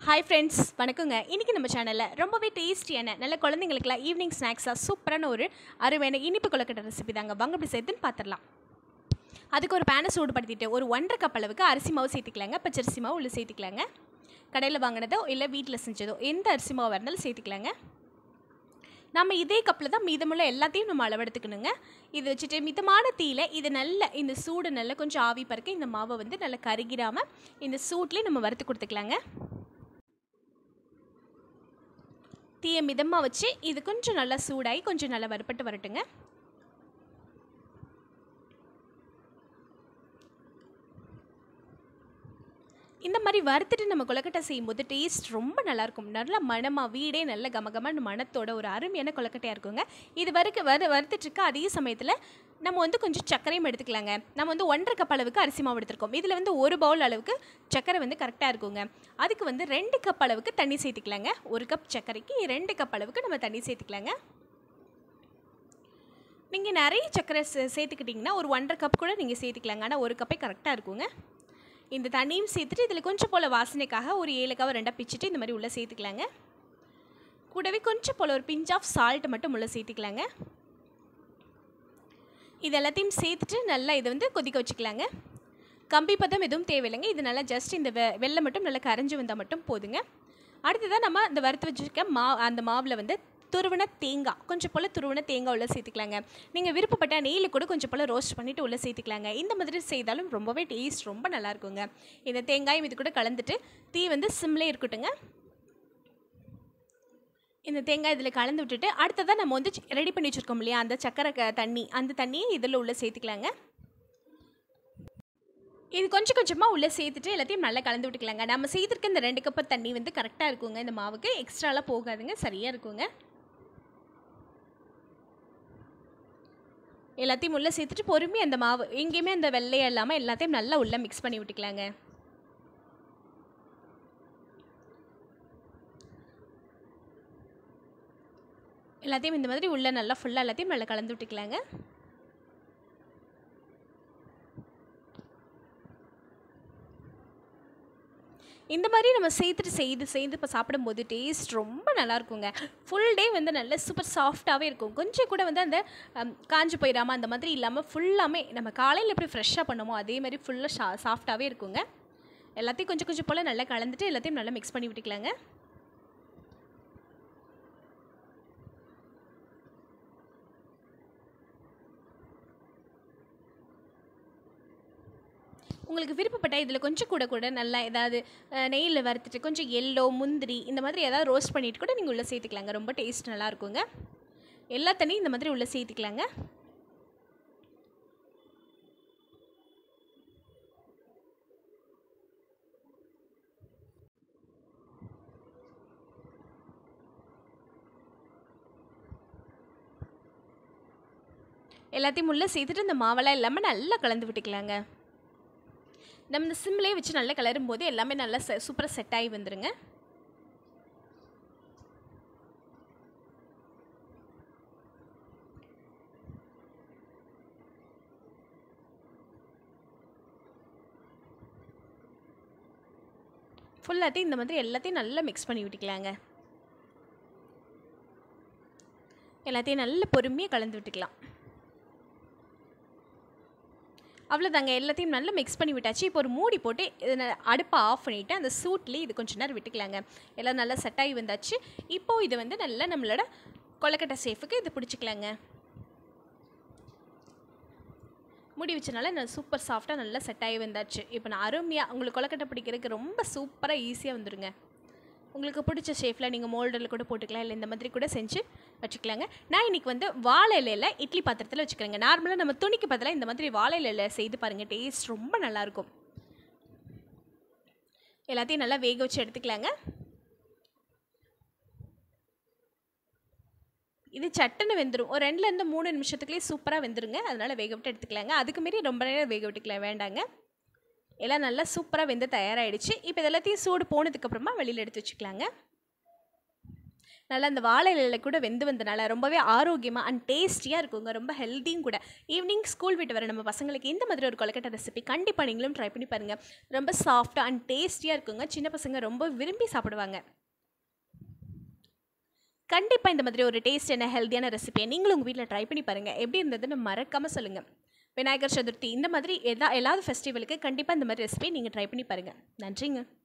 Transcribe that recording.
hi friends வணக்கங்க இன்றைக்கி நம்ம சேனலில் ரொம்பவே டேஸ்டியான நல்ல குழந்தைங்களுக்குலாம் ஈவினிங் ஸ்நாக்ஸாக சூப்பரான ஒரு அருமையான இனிப்பு கொழுக்கட்டை ரெசிபி தாங்க வாங்க அப்படி சேர்த்துன்னு பார்த்துடலாம் அதுக்கு ஒரு பேனை சூடுபடுத்திட்டு ஒரு ஒன்றரை கப் அளவுக்கு அரிசி மாவு சேர்த்துக்கலாங்க பச்சரிசி மாவு உள்ள சேர்த்துக்கலாங்க கடையில் வாங்கினதோ இல்லை வீட்டில் செஞ்சதோ எந்த அரிசி மாவு இருந்தாலும் சேர்த்துக்கலாங்க நம்ம இதே கப்பில் தான் மீதமுள்ள எல்லாத்தையும் நம்ம அளவெடுத்துக்கணுங்க இது வச்சுட்டு மிதமான தீயில இது நல்ல இந்த சூடு நல்லா கொஞ்சம் ஆவி பறக்க இந்த மாவை வந்து நல்லா கருகிராமல் இந்த சூட்லேயே நம்ம வறுத்து கொடுத்துக்கலாங்க தீயை மிதமாக வச்சு இது கொஞ்சம் நல்லா சூடாகி கொஞ்சம் நல்லா வறுப்பட்டு வரட்டுங்க இந்த மாதிரி வறுத்துட்டு நம்ம கொலக்கட்டை செய்யும்போது டேஸ்ட் ரொம்ப நல்லாயிருக்கும் நல்லா மணமாக வீடே நல்ல கமகமான மணத்தோட ஒரு அருமையான கொலக்கட்டையாக இருக்குங்க இது வறுக்க வறு வறுத்துட்ருக்க அதே சமயத்தில் நம்ம வந்து கொஞ்சம் சர்க்கரையும் எடுத்துக்கலாங்க நம்ம வந்து ஒன்றரை கப் அளவுக்கு அரிசி மாவு எடுத்துருக்கோம் இதில் வந்து ஒரு பவுல் அளவுக்கு சர்க்கரை வந்து கரெக்டாக இருக்குங்க அதுக்கு வந்து ரெண்டு கப் அளவுக்கு தண்ணி சேர்த்துக்கலாங்க ஒரு கப் சர்க்கரைக்கு ரெண்டு கப் அளவுக்கு நம்ம தண்ணி சேர்த்துக்கலாங்க நீங்கள் நிறைய சர்க்கரை சே சேர்த்துக்கிட்டிங்கன்னா ஒரு ஒன்றரை கப் கூட நீங்கள் சேர்த்துக்கலாங்க ஆனால் ஒரு கப்பே கரெக்டாக இருக்குங்க இந்த தண்ணியும் சேர்த்துட்டு இதில் கொஞ்சம் போல் வாசனைக்காக ஒரு ஏலக்காவை ரெண்டாக பிச்சுட்டு இந்த மாதிரி உள்ளே சேர்த்துக்கலாங்க கூடவே கொஞ்சம் போல் ஒரு பிஞ்ச் ஆஃப் சால்ட் மட்டும் உள்ளே சேர்த்துக்கலாங்க இது எல்லாத்தையும் சேர்த்துட்டு நல்லா இதை வந்து கொதிக்க வச்சுக்கலாங்க கம்பி பதம் எதுவும் தேவையில்லைங்க இது நல்லா ஜஸ்ட் இந்த வெ வெள்ளை மட்டும் நல்லா கரைஞ்சி வந்தால் மட்டும் போதுங்க அடுத்ததான் நம்ம இந்த வறுத்து வச்சுருக்க மா அந்த மாவில் வந்து துருவன தேங்காய் கொஞ்சம் போல் துருவன தேங்காய் உள்ளே சேர்த்துக்கலாங்க நீங்கள் விருப்பப்பட்ட நெய்யில் கூட கொஞ்சம் போல் ரோஸ்ட் பண்ணிவிட்டு உள்ளே சேர்த்துக்கலாங்க இந்த மாதிரி செய்தாலும் ரொம்பவே டேஸ்ட் ரொம்ப நல்லா இருக்குங்க இந்த தேங்காயும் இது கூட கலந்துட்டு தீ வந்து சிம்லே இருக்கட்டுங்க இந்த தேங்காய் இதில் கலந்து விட்டுட்டு அடுத்ததாக நம்ம வந்து ரெடி பண்ணி வச்சுருக்கோம் இல்லையா அந்த சக்கரை க தண்ணி அந்த தண்ணியை இதில் உள்ளே சேர்த்துக்கலாங்க இது கொஞ்சம் கொஞ்சமாக உள்ளே சேர்த்துட்டு எல்லாத்தையும் நல்லா கலந்து விட்டுக்கலாங்க நம்ம செய்திருக்க இந்த ரெண்டு கப்பு தண்ணி வந்து கரெக்டாக இருக்குங்க இந்த மாவுக்கு எக்ஸ்ட்ராலாம் போகாதுங்க சரியாக இருக்குங்க எல்லாத்தையும் உள்ளே சேர்த்துட்டு பொறுமையாக அந்த மாவு எங்கேயுமே அந்த வெள்ளையாக இல்லாமல் எல்லாத்தையும் நல்லா உள்ளே மிக்ஸ் பண்ணி விட்டுக்கலாங்க எல்லாத்தையும் இந்த மாதிரி உள்ளே நல்லா ஃபுல்லாக எல்லாத்தையும் நல்லா கலந்து விட்டுக்கலாங்க இந்த மாதிரி நம்ம சேர்த்துட்டு செய்து செய்து இப்போ சாப்பிடும்போது டேஸ்ட் ரொம்ப நல்லா இருக்குங்க ஃபுல் டே வந்து நல்ல சூப்பர் சாஃப்டாகவே இருக்கும் கொஞ்சம் கூட வந்து அந்த காஞ்சு போயிடாமல் அந்த மாதிரி இல்லாமல் ஃபுல்லாமே நம்ம காலையில் எப்படி ஃப்ரெஷ்ஷாக பண்ணோமோ அதே மாதிரி ஃபுல்லாக ஷா சாஃப்டாகவே இருக்குங்க எல்லாத்தையும் கொஞ்சம் கொஞ்சம் போல் நல்லா கலந்துட்டு எல்லாத்தையும் நல்லா மிக்ஸ் பண்ணி விட்டுக்கலாங்க உங்களுக்கு விருப்பப்பட்ட இதில் கொஞ்சம் கூட கூட நல்லா ஏதாவது நெய்யில் வறுத்துட்டு கொஞ்சம் எல்லோ முந்திரி இந்த மாதிரி ஏதாவது ரோஸ்ட் பண்ணிட்டு கூட நீங்கள் உள்ளே சேர்த்துக்கலாங்க ரொம்ப டேஸ்ட் நல்லா இருக்குங்க எல்லா தண்ணியும் இந்த மாதிரி உள்ளே சேர்த்துக்கலாங்க எல்லாத்தையும் உள்ளே சேர்த்துட்டு இந்த மாவெல்லாம் இல்லாமல் நல்லா கலந்து விட்டுக்கலாங்க நம்ம இந்த சிம்லேயே வச்சு நல்லா கிளறும் போது எல்லாமே நல்லா செ சூப்பராக செட் ஆகி வந்துடுங்க ஃபுல்லாத்தையும் இந்த மாதிரி எல்லாத்தையும் நல்லா மிக்ஸ் பண்ணி விட்டுக்கலாங்க எல்லாத்தையும் நல்லா பொறுமையாக கலந்து விட்டுக்கலாம் அவ்வளோதாங்க எல்லாத்தையும் நல்லா மிக்ஸ் பண்ணி விட்டாச்சு இப்போ ஒரு மூடி போட்டு இதை அடுப்பை ஆஃப் பண்ணிவிட்டு அந்த சூட்லேயே இது கொஞ்சம் நேரம் விட்டுக்கலாங்க எல்லாம் நல்லா செட் ஆகி வந்தாச்சு இப்போது இது வந்து நல்லா நம்மளோட கொலக்கட்டை சேஃபுக்கு இது பிடிச்சிக்கலாங்க முடி வச்சனால நான் சூப்பர் சாஃப்டாக நல்லா செட் ஆகி வந்தாச்சு இப்போ நான் அருமையாக உங்களுக்கு கொலக்கட்டை பிடிக்கிறதுக்கு ரொம்ப சூப்பராக ஈஸியாக வந்துடுங்க உங்களுக்கு பிடிச்ச ஷேஃபில் நீங்கள் மோல்டில் கூட போட்டுக்கலாம் இல்லை இந்த மாதிரி கூட செஞ்சு வச்சுக்கலாங்க நான் இன்றைக்கி வந்து வாழை இலையில் இட்லி பாத்திரத்தில் வச்சுக்கிறேங்க நார்மலாக நம்ம துணிக்கு பதிலாக இந்த மாதிரி வாழை இலையில் செய்து பாருங்கள் டேஸ்ட் ரொம்ப நல்லாயிருக்கும் எல்லாத்தையும் நல்லா வேக வச்சு எடுத்துக்கலாங்க இது சட்டுன்னு வெந்துடும் ஒரு ரெண்டுலேருந்து மூணு நிமிஷத்துக்குள்ளேயே சூப்பராக வெந்துருங்க அதனால் வேக விட்டு எடுத்துக்கலாங்க அதுக்கு மாரி ரொம்ப நேரம் வேக விட்டுக்கலாம் வேண்டாங்க எல்லாம் நல்லா சூப்பராக வெந்து தயாராகிடுச்சு இப்போ இது எல்லாத்தையும் சூடு போனதுக்கப்புறமா வெளியில் எடுத்து வச்சுக்கலாங்க நல்லா அந்த வாழை இலையில கூட வெந்து வந்தனால ரொம்பவே ஆரோக்கியமாக அண்ட் டேஸ்டியாக இருக்குங்க ரொம்ப ஹெல்த்தியும் கூட ஈவினிங் ஸ்கூல் விட்டு வர நம்ம பசங்களுக்கு இந்த மாதிரி ஒரு கொலக்கட்டை ரெசிபி கண்டிப்பாக நீங்களும் ட்ரை பண்ணி பாருங்கள் ரொம்ப சாஃப்டாக அண்ட் டேஸ்டியாக இருக்குங்க சின்ன பசங்க ரொம்ப விரும்பி சாப்பிடுவாங்க கண்டிப்பாக இந்த மாதிரி ஒரு டேஸ்டான ஹெல்த்தியான ரெசிபியை நீங்களும் உங்கள் வீட்டில் ட்ரை பண்ணி பாருங்கள் எப்படி இருந்ததுன்னு மறக்காமல் சொல்லுங்கள் விநாயகர் சதுர்த்தி இந்த மாதிரி எதா எல்லாவது ஃபெஸ்டிவலுக்கு கண்டிப்பாக இந்த மாதிரி ரெசிபி நீங்கள் ட்ரை பண்ணி பாருங்கள் நன்றிங்க